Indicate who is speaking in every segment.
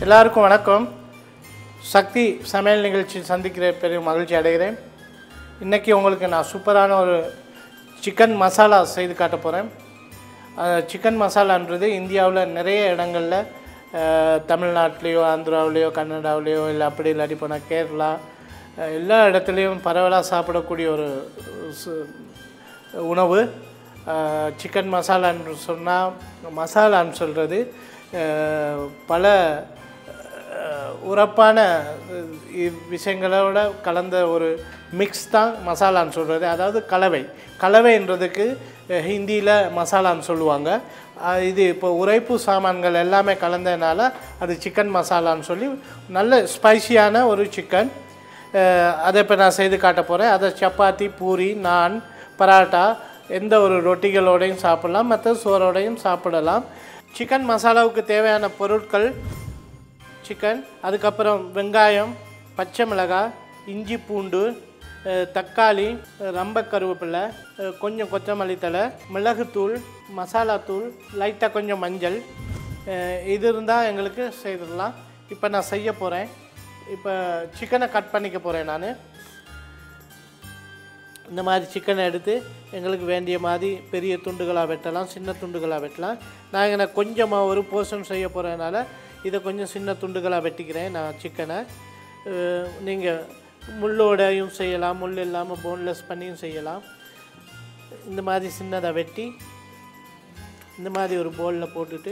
Speaker 1: எல்லாருக்கும் வணக்கம் சக்தி சமையல் நிகழ்ச்சி சந்திக்கிற பெரிய மகிழ்ச்சி அடைகிறேன் இன்றைக்கி உங்களுக்கு நான் சூப்பரான ஒரு சிக்கன் மசாலா செய்து காட்ட போகிறேன் சிக்கன் மசாலான்றது இந்தியாவில் நிறைய இடங்களில் அஹ், தமிழ்நாட்டிலேயோ ஆந்திராவிலேயோ கன்னடாவிலேயோ இல்லை அப்படி இல்லாட்டி போனால் கேரளா அஹ், எல்லா இடத்துலையும் பரவலாக சாப்பிடக்கூடிய ஒரு சு- உணவு அஹ், சிக்கன் மசாலான்னு சொன்னால் மசாலான்னு சொல்கிறது பல அஹ், உரப்பான அஹ், இ- விஷயங்களோட கலந்த ஒரு மிக்ஸ் தான் மசாலான்னு சொல்கிறது அதாவது கலவை கலவைன்றதுக்கு அஹ், ஹிந்தியில் மசாலான்னு சொல்லுவாங்க அஹ், இது இப்போ உரைப்பு சாமான்கள் எல்லாமே கலந்ததுனால அது சிக்கன் மசாலான்னு சொல்லி நல்ல ஸ்பைசியான ஒரு சிக்கன் அஹ், அதை இப்போ நான் செய்து காட்ட போகிறேன் அதை சப்பாத்தி பூரி நான் பராட்டா எந்த ஒரு ரொட்டிகளோடையும் சாப்பிடலாம் மற்ற சோறோடையும் சாப்பிடலாம் சிக்கன் மசாலாவுக்கு தேவையான பொருட்கள் சிக்கன் அதுக்கப்புறம் வெங்காயம் பச்சை மிளகாய் இஞ்சி பூண்டு அஹ், தக்காளி அஹ், ரம்ப கருவேப்பிலை அஹ், கொஞ்சம் கொத்தமல்லி தழை மிளகுத்தூள் மசாலாத்தூள் லைட்டாக கொஞ்சம் மஞ்சள் அஹ், இது இருந்தால் எங்களுக்கு செய்திடலாம் இப்போ நான் செய்ய போகிறேன் இப்போ சிக்கனை கட் பண்ணிக்க போகிறேன் நான் இந்த மாதிரி சிக்கனை எடுத்து எங்களுக்கு வேண்டிய மாதிரி பெரிய துண்டுகளாக வெட்டலாம் சின்ன துண்டுகளாக வெட்டலாம் நான் இங்கே கொஞ்சமாக ஒரு போர்ஷன் செய்ய போகிறதுனால இதை கொஞ்சம் சின்ன துண்டுகளாக வெட்டிக்கிறேன் நான் சிக்கனை நீங்கள் முள்ளோடையும் செய்யலாம் முள் இல்லாமல் போன்லெஸ் பண்ணியும் செய்யலாம் இந்த மாதிரி சின்னதாக வெட்டி இந்த மாதிரி ஒரு பவுலில் போட்டுட்டு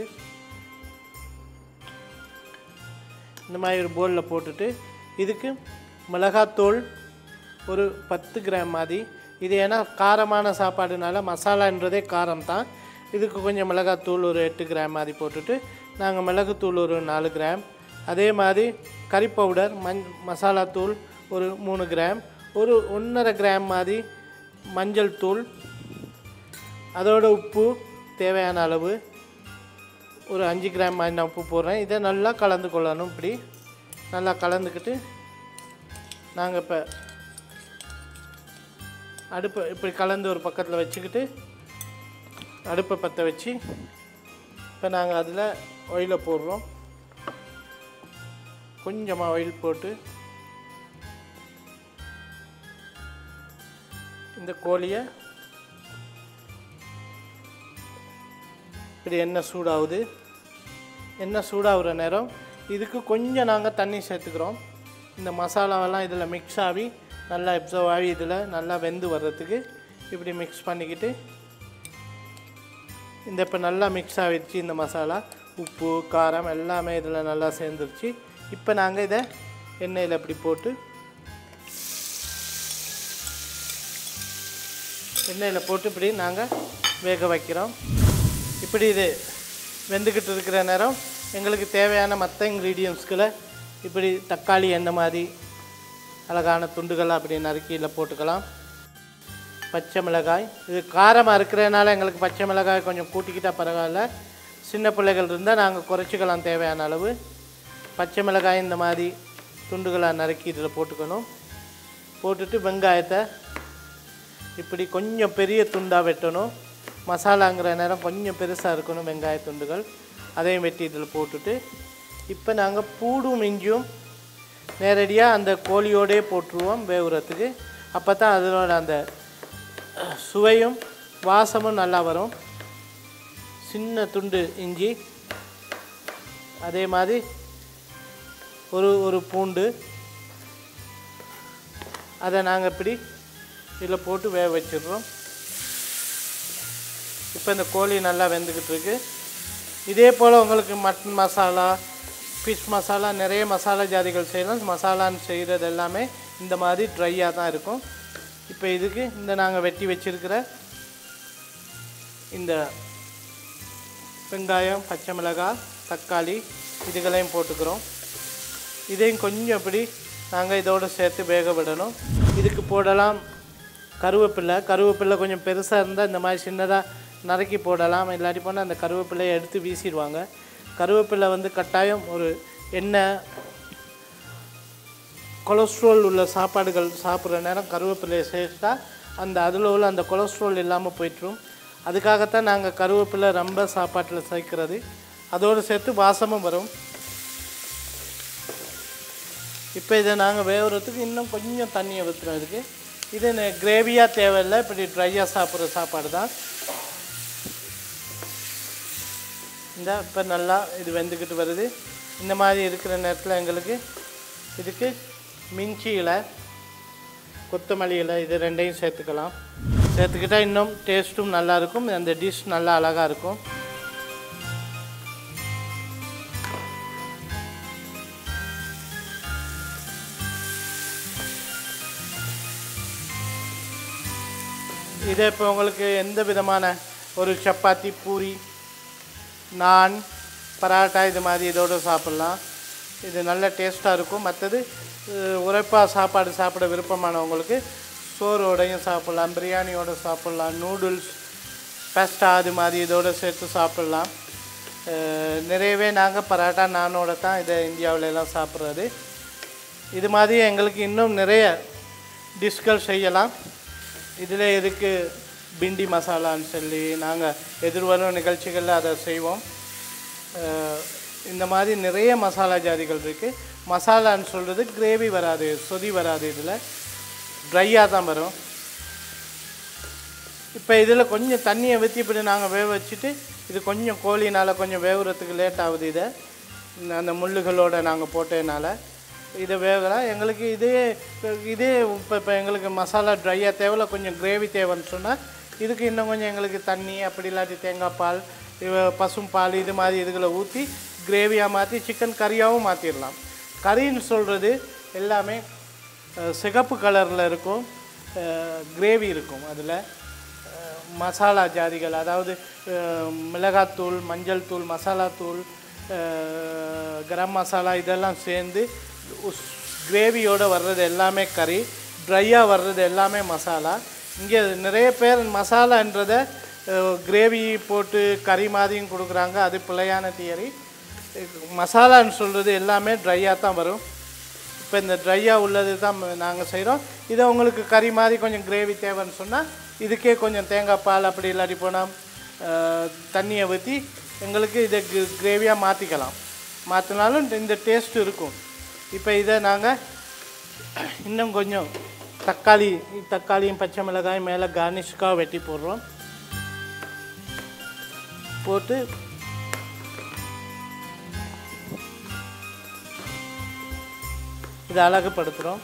Speaker 1: இந்த மாதிரி ஒரு பவுலில் போட்டுட்டு இதுக்கு மிளகாத்தூள் ஒரு பத்து கிராம் மாதிரி இது ஏன்னா காரமான சாப்பாடுனால மசாலான்றதே காரம் தான் இதுக்கு கொஞ்சம் மிளகாத்தூள் ஒரு எட்டு கிராம் மாதிரி போட்டுட்டு நாங்கள் மிளகுத்தூள் ஒரு நாலு கிராம் அதே மாதிரி கறி பவுடர் மஞ் மசாலாத்தூள் ஒரு மூணு கிராம் ஒரு ஒன்றரை கிராம் மாதிரி மஞ்சள் தூள் அதோட உப்பு தேவையான அளவு ஒரு அஞ்சு கிராம் மாதிரி நான் உப்பு போடுறேன் இதை நல்லா கலந்து கொள்ளணும் இப்படி நல்லா கலந்துக்கிட்டு நாங்கள் இப்போ அடுப்பை இப்படி கலந்து ஒரு பக்கத்தில் வச்சுக்கிட்டு அடுப்பை பற்ற வச்சு இப்போ நாங்கள் அதில் ஆயிலை போடுறோம் கொஞ்சமாக ஆயில் போட்டு இந்த கோழியை இப்படி எண்ணெய் சூடாகுது எண்ணெய் சூடாகிற நேரம் இதுக்கு கொஞ்சம் நாங்கள் தண்ணி சேர்த்துக்கிறோம் இந்த மசாலாவெல்லாம் இதில் மிக்ஸ் ஆகி நல்லா அப்சர்வ் ஆகி இதில் நல்லா வெந்து வர்றதுக்கு இப்படி மிக்ஸ் பண்ணிக்கிட்டு இந்த இப்போ நல்லா மிக்ஸ் ஆகிடுச்சு இந்த மசாலா உப்பு காரம் எல்லாமே இதில் நல்லா சேர்ந்துருச்சு இப்போ நாங்கள் இதை எண்ணெயில் இப்படி போட்டு எண்ணெயில் போட்டு இப்படி நாங்கள் வேக வைக்கிறோம் இப்படி இது வெந்துக்கிட்டு இருக்கிற நேரம் எங்களுக்கு தேவையான மற்ற இன்க்ரீடியன்ஸ்களை இப்படி தக்காளி எந்த மாதிரி அழகான துண்டுகள் அப்படி நறுக்கியில் போட்டுக்கலாம் பச்சை மிளகாய் இது காரமாக இருக்கிறதுனால எங்களுக்கு பச்சை மிளகாய் கொஞ்சம் கூட்டிக்கிட்டா பரவாயில்ல சின்ன பிள்ளைகள் இருந்தால் நாங்கள் குறைச்சிக்கலாம் தேவையான அளவு பச்சை மிளகாய் இந்த மாதிரி துண்டுகளாக நறுக்கி இதில் போட்டுக்கணும் போட்டுட்டு வெங்காயத்தை இப்படி கொஞ்சம் பெரிய துண்டாக வெட்டணும் மசாலாங்கிற நேரம் கொஞ்சம் பெருசாக இருக்கணும் வெங்காய துண்டுகள் அதையும் வெட்டி இதில் போட்டுட்டு இப்போ நாங்கள் பூடும் இஞ்சியும் நேரடியாக அந்த கோழியோடே போட்டுருவோம் வேவுறதுக்கு அப்போ தான் அதனோட அந்த அஹ், சுவையும் வாசமும் நல்லா வரும் சின்ன துண்டு இஞ்சி அதே மாதிரி ஒரு ஒரு பூண்டு அதை நாங்கள் இப்படி இதில் போட்டு வேக வச்சிடுறோம் இப்போ இந்த கோழி நல்லா வெந்துக்கிட்டு இருக்கு இதே போல் உங்களுக்கு மட்டன் மசாலா ஃபிஷ் மசாலா நிறைய மசாலா ஜாதிகள் செய்யலாம் மசாலான்னு செய்கிறது எல்லாமே இந்த மாதிரி ட்ரையாக தான் இருக்கும் இப்போ இதுக்கு இந்த நாங்கள் வெட்டி வச்சிருக்கிற இந்த வெங்காயம் பச்சை மிளகாய் தக்காளி இதுகளையும் போட்டுக்கிறோம் இதையும் கொஞ்சம் இப்படி நாங்கள் இதோடு சேர்த்து வேக விடணும் இதுக்கு போடலாம் கருவேப்பிலை கருவேப்பிலை கொஞ்சம் பெருசாக இருந்தால் இந்த மாதிரி சின்னதாக நறுக்கி போடலாம் இல்லாட்டி போனால் அந்த கருவேப்பிலையை எடுத்து வீசிடுவாங்க கருவேப்பிலை வந்து கட்டாயம் ஒரு எண்ணெய் கொலஸ்ட்ரால் உள்ள சாப்பாடுகள் சாப்பிட்ற நேரம் கருவேப்பிலையை சேர்த்தா அந்த அதில் உள்ள அந்த கொலஸ்ட்ரால் இல்லாமல் போயிட்டுரும் அதுக்காகத்தான் நாங்கள் கருவேப்பிலை ரொம்ப சாப்பாட்டில் சேர்க்கிறது அதோடு சேர்த்து வாசமும் வரும் இப்போ இதை நாங்கள் வேவுறதுக்கு இன்னும் கொஞ்சம் தண்ணியை ஊற்றுறோம் இதுக்கு இது கிரேவியாக தேவையில்லை இப்படி ட்ரையாக சாப்பிட்ற சாப்பாடு தான் இந்த இப்போ நல்லா இது வெந்துக்கிட்டு வருது இந்த மாதிரி இருக்கிற நேரத்தில் எங்களுக்கு இதுக்கு மிஞ்சி இலை கொத்தமல்லி இலை இது ரெண்டையும் சேர்த்துக்கலாம் சேர்த்துக்கிட்டா இன்னும் டேஸ்ட்டும் நல்லா இருக்கும் அந்த டிஷ் நல்லா அழகாக இருக்கும் இதை இப்போ உங்களுக்கு எந்த விதமான ஒரு சப்பாத்தி பூரி நான் பராட்டா இது மாதிரி இதோட சாப்பிட்லாம் இது நல்ல டேஸ்ட்டாக இருக்கும் மற்றது உரைப்பாக சாப்பாடு சாப்பிட விருப்பமானவங்களுக்கு சோறோடையும் சாப்பிட்லாம் பிரியாணியோட சாப்பிட்லாம் நூடுல்ஸ் பெஸ்டா அது மாதிரி இதோட சேர்த்து சாப்பிட்லாம் அஹ் நிறையவே நாங்கள் பராட்டா நானோட தான் இதை இந்தியாவுல எல்லாம் சாப்பிட்றது இது மாதிரி எங்களுக்கு இன்னும் நிறைய டிஷ்கள் செய்யலாம் இதில் எதுக்கு பிண்டி மசாலான்னு சொல்லி நாங்கள் எதிர்வரும் நிகழ்ச்சிகளில் அதை செய்வோம் அஹ் இந்த மாதிரி நிறைய மசாலா ஜாதிகள் இருக்குது மசாலான்னு சொல்கிறது கிரேவி வராது சொதி வராது இதில் ட்ரையாக தான் வரும் இப்போ இதில் கொஞ்சம் தண்ணியை ஊற்றி இப்படி நாங்கள் வேக வச்சுட்டு இது கொஞ்சம் கோழினால் கொஞ்சம் வேகுறதுக்கு லேட் ஆகுது இதை இந்த அந்த முள்ளுகளோட நாங்கள் போட்டதுனால இதை வேகலாம் எங்களுக்கு இதே இதே இப்போ இப்போ எங்களுக்கு மசாலா ட்ரையாக தேவையில்ல கொஞ்சம் கிரேவி தேவைன்னு சொன்னால் இதுக்கு இன்னும் கொஞ்சம் எங்களுக்கு தண்ணி அப்படி இல்லாட்டி தேங்காய் பால் இவ- பசும் பால் இது மாதிரி இதுகளை ஊற்றி கிரேவியாக மாற்றி சிக்கன் கறியாகவும் மாற்றிடலாம் கறின்னு சொல்கிறது எல்லாமே அஹ், சிகப்பு கலரில் இருக்கும் கிரேவி இருக்கும் அதில் மசாலா ஜாதிகள் அதாவது அஹ், மிளகாத்தூள் மஞ்சள் தூள் மசாலாத்தூள் அஹ், கரம் மசாலா இதெல்லாம் சேர்ந்து கிரேவியோடு வர்றது எல்லாமே கறி ட்ரையாக வர்றது எல்லாமே மசாலா இங்கே நிறைய பேர் மசாலான்றதை கிரேவி போட்டு கறி மாதிரியும் கொடுக்குறாங்க அது பிழையான தியரி மசாலான்னு சொல்கிறது எல்லாமே ட்ரையாக தான் வரும் இப்போ இந்த ட்ரையாக உள்ளது தான் நாங்கள் செய்கிறோம் இதை உங்களுக்கு கறி மாதிரி கொஞ்சம் கிரேவி தேவைன்னு சொன்னால் இதுக்கே கொஞ்சம் தேங்காய் பால் அப்படி இல்லாட்டி போனால் தண்ணியை ஊற்றி எங்களுக்கு இதை கிரேவியாக மாற்றிக்கலாம் மாற்றினாலும் இந்த டேஸ்ட் இருக்கும் இப்போ இதை நாங்கள் இன்னும் கொஞ்சம் தக்காளி தக்காளியும் பச்சை மிளகாயும் மேலே கார்னிஷ்க்காக வெட்டி போடுறோம் போட்டு இதை அழகுபடுத்துகிறோம்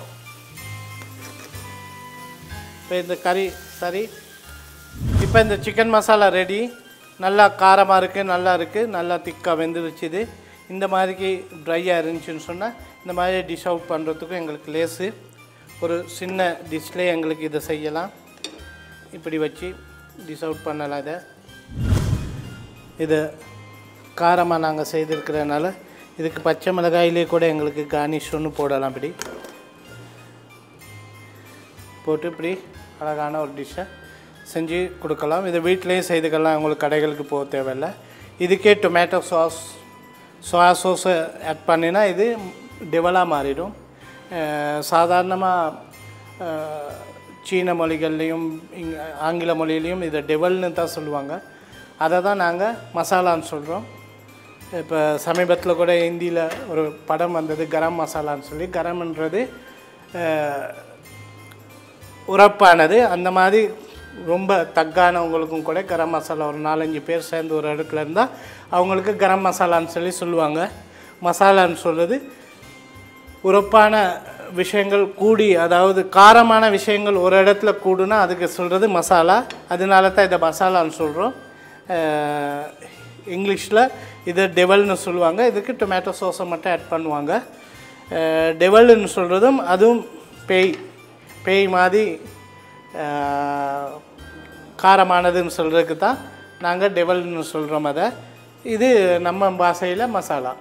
Speaker 1: இப்போ இந்த கறி சரி இப்போ இந்த சிக்கன் மசாலா ரெடி நல்லா காரமாக இருக்குது நல்லா இருக்குது நல்லா திக்காக வெந்துருச்சு இது இந்த மாதிரிக்கு ட்ரையாக இருந்துச்சுன்னு சொன்னால் இந்த மாதிரி டிஷ் அவுட் பண்ணுறதுக்கும் எங்களுக்கு லேஸு ஒரு சின்ன டிஷ்லேயே எங்களுக்கு இதை செய்யலாம் இப்படி வச்சு டிஷ் அவுட் பண்ணலாம் இதை இது காரமாக நாங்கள் செய்திருக்கிறதுனால இதுக்கு பச்சை மிளகாயிலே கூட எங்களுக்கு கார்னிஷ் ஒன்று போடலாம் இப்படி போட்டு இப்படி அழகான ஒரு டிஷ்ஷை செஞ்சு கொடுக்கலாம் இதை வீட்டிலேயும் செய்துக்கலாம் உங்களுக்கு கடைகளுக்கு போக தேவையில்லை இதுக்கே டொமேட்டோ சாஸ் சோயா சாஸை ஆட் பண்ணினா இது டெவலாக மாறிடும் சாதாரணமாக சீன மொழிகள்லேயும் இங் ஆங்கில மொழியிலையும் இதை டெவல்னு தான் சொல்லுவாங்க அதை தான் நாங்கள் மசாலான்னு சொல்கிறோம் இப்போ சமீபத்தில் கூட ஹிந்தியில் ஒரு படம் வந்தது கரம் மசாலான்னு சொல்லி கரம்ன்றது அஹ், உரப்பானது அந்த மாதிரி ரொம்ப தக்கானவங்களுக்கும் கூட கரம் மசாலா ஒரு நாலஞ்சு பேர் சேர்ந்து ஒரு இடத்துல இருந்தால் அவங்களுக்கு கரம் மசாலான்னு சொல்லி சொல்லுவாங்க மசாலான்னு சொல்கிறது உரப்பான விஷயங்கள் கூடி அதாவது காரமான விஷயங்கள் ஒரு இடத்துல கூடுனா அதுக்கு சொல்கிறது மசாலா அதனால தான் இதை மசாலான்னு சொல்கிறோம் இங்கிலீஷில் இதை டெவல்னு சொல்லுவாங்க இதுக்கு டொமேட்டோ சோஸை மட்டும் ஆட் பண்ணுவாங்க டெவல்னு சொல்கிறதும் அதுவும் பேய் பேய் மாதிரி அஹ், காரமானதுன்னு சொல்கிறதுக்கு தான் நாங்கள் டெவல்னு சொல்கிறோம் அதை இது நம்ம பாஷையில் மசாலா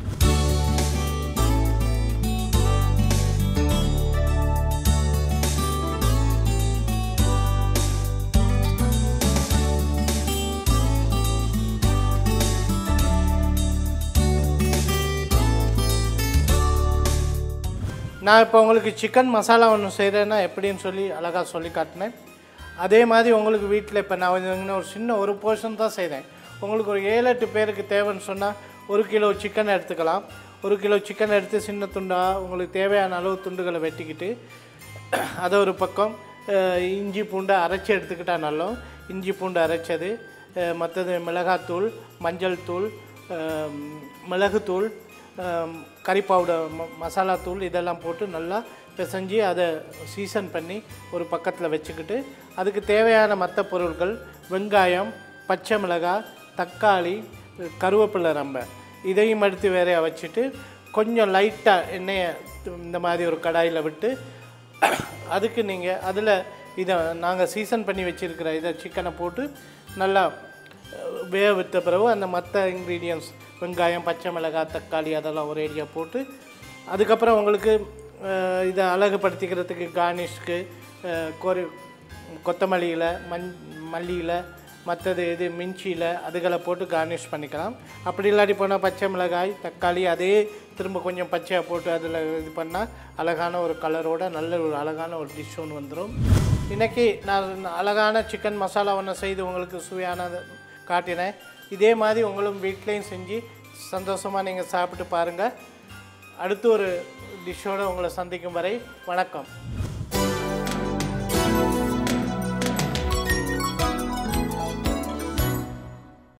Speaker 1: நான் இப்போ உங்களுக்கு சிக்கன் மசாலா ஒன்று செய்கிறேன்னா எப்படின்னு சொல்லி அழகாக சொல்லி காட்டினேன் அதே மாதிரி உங்களுக்கு வீட்டில் இப்போ நான் வந்து ஒரு சின்ன ஒரு போர்ஷன் தான் செய்கிறேன் உங்களுக்கு ஒரு ஏழு எட்டு பேருக்கு தேவைன்னு சொன்னால் ஒரு கிலோ சிக்கன் எடுத்துக்கலாம் ஒரு கிலோ சிக்கன் எடுத்து சின்ன துண்டாக உங்களுக்கு தேவையான அளவு துண்டுகளை வெட்டிக்கிட்டு அதை ஒரு பக்கம் அஹ், இஞ்சி பூண்டை அரைச்சி எடுத்துக்கிட்டா நல்லோம் இஞ்சி பூண்டு அரைச்சது அஹ், மற்றது மிளகாத்தூள் மஞ்சள் தூள் அஹ், மிளகுத்தூள் அஹ், கறி பவுடர் ம மசாலா தூள் இதெல்லாம் போட்டு நல்லா பிசைஞ்சு அதை சீசன் பண்ணி ஒரு பக்கத்தில் வச்சுக்கிட்டு அதுக்கு தேவையான மற்ற பொருட்கள் வெங்காயம் பச்சை மிளகாய் தக்காளி கருவேப்பிலை ரம்ப இதையும் எடுத்து வேறையா வச்சுட்டு கொஞ்சம் லைட்டாக எண்ணெயை இந்த மாதிரி ஒரு கடாயில் விட்டு அதுக்கு நீங்கள் அதில் இதை நாங்கள் சீசன் பண்ணி வச்சுருக்கிற இதை சிக்கனை போட்டு நல்லா அஹ், வேக விட்ட பிறகு அந்த மற்ற இன்க்ரீடியன்ஸ் வெங்காயம் பச்சை மிளகாய் தக்காளி அதெல்லாம் ஒரு ஏரியா போட்டு அதுக்கப்புறம் உங்களுக்கு அஹ், இதை அழகுபடுத்திக்கிறதுக்கு கார்னிஷ்க்கு கொரி கொத்தமல்லியில் மண் மல்லியில் மற்றது இது மிஞ்சியில் அதுகளை போட்டு கார்னிஷ் பண்ணிக்கலாம் அப்படி இல்லாட்டி போனால் பச்சை மிளகாய் தக்காளி அதே திரும்ப கொஞ்சம் பச்சையாக போட்டு அதில் இது பண்ணால் அழகான ஒரு கலரோட நல்ல ஒரு அழகான ஒரு டிஷ் ஒன்று வந்துடும் இன்றைக்கி நான் அழகான சிக்கன் மசாலா ஒன்று செய்து உங்களுக்கு சுவையானது காட்டினேன் இதே மாதிரி உங்களும் வீட்லேயும் செஞ்சு சந்தோஷமாக நீங்கள் சாப்பிட்டு பாருங்கள் அடுத்து ஒரு டிஷ்ஷோடு உங்களை சந்திக்கும் வரை வணக்கம்